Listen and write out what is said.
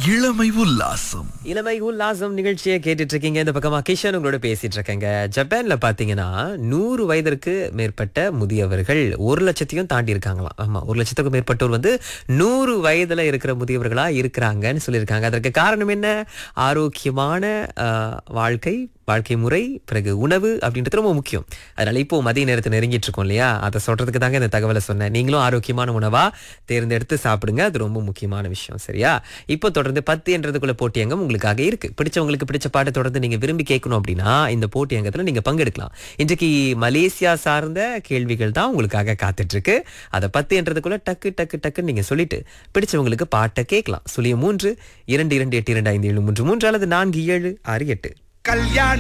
இளமை உல்லாசம் இளமை உல்லாசம் நிகழ்ச்சியை கேட்டுட்டு இருக்கீங்க இந்த பக்கமா கிஷன் உங்களோட பேசிட்டு இருக்கேங்க ஜப்பான்ல பாத்தீங்கன்னா நூறு வயதிற்கு மேற்பட்ட முதியவர்கள் ஒரு லட்சத்தையும் தாண்டி இருக்காங்களாம் ஆமா ஒரு லட்சத்துக்கும் மேற்பட்டோர் வந்து நூறு வயதுல இருக்கிற முதியவர்களா இருக்கிறாங்கன்னு சொல்லியிருக்காங்க அதற்கு காரணம் என்ன ஆரோக்கியமான ஆஹ், வாழ்க்கை வாழ்க்கை முறை பிறகு உணவு அப்படின்றது ரொம்ப முக்கியம் அதனால இப்போ மதிய நேரத்தை நெருங்கிட்டு இருக்கோம் இல்லையா அதை சொல்றதுக்கு தாங்க இந்த தகவலை சொன்னேன் நீங்களும் ஆரோக்கியமான உணவா தேர்ந்தெடுத்து சாப்பிடுங்க அது ரொம்ப முக்கியமான விஷயம் சரியா இப்போ தொடர்ந்து பத்து என்றதுக்குள்ள போட்டி அங்கம் உங்களுக்காக இருக்கு பிடிச்சவங்களுக்கு பிடிச்ச பாட்டை தொடர்ந்து நீங்க விரும்பி கேட்கணும் அப்படின்னா இந்த போட்டி அங்கத்துல நீங்க பங்கெடுக்கலாம் இன்றைக்கு மலேசியா சார்ந்த கேள்விகள் தான் உங்களுக்காக காத்துட்டு இருக்கு அதை பத்து என்றதுக்குள்ள டக்கு டக்கு டக்குன்னு நீங்க சொல்லிட்டு பிடிச்சவங்களுக்கு பாட்டை கேட்கலாம் சுழிய மூன்று இரண்டு இரண்டு எட்டு இரண்டு ஐந்து ஏழு மூன்று மூன்று அல்லது நான்கு ஏழு ஆறு எட்டு கல்யாண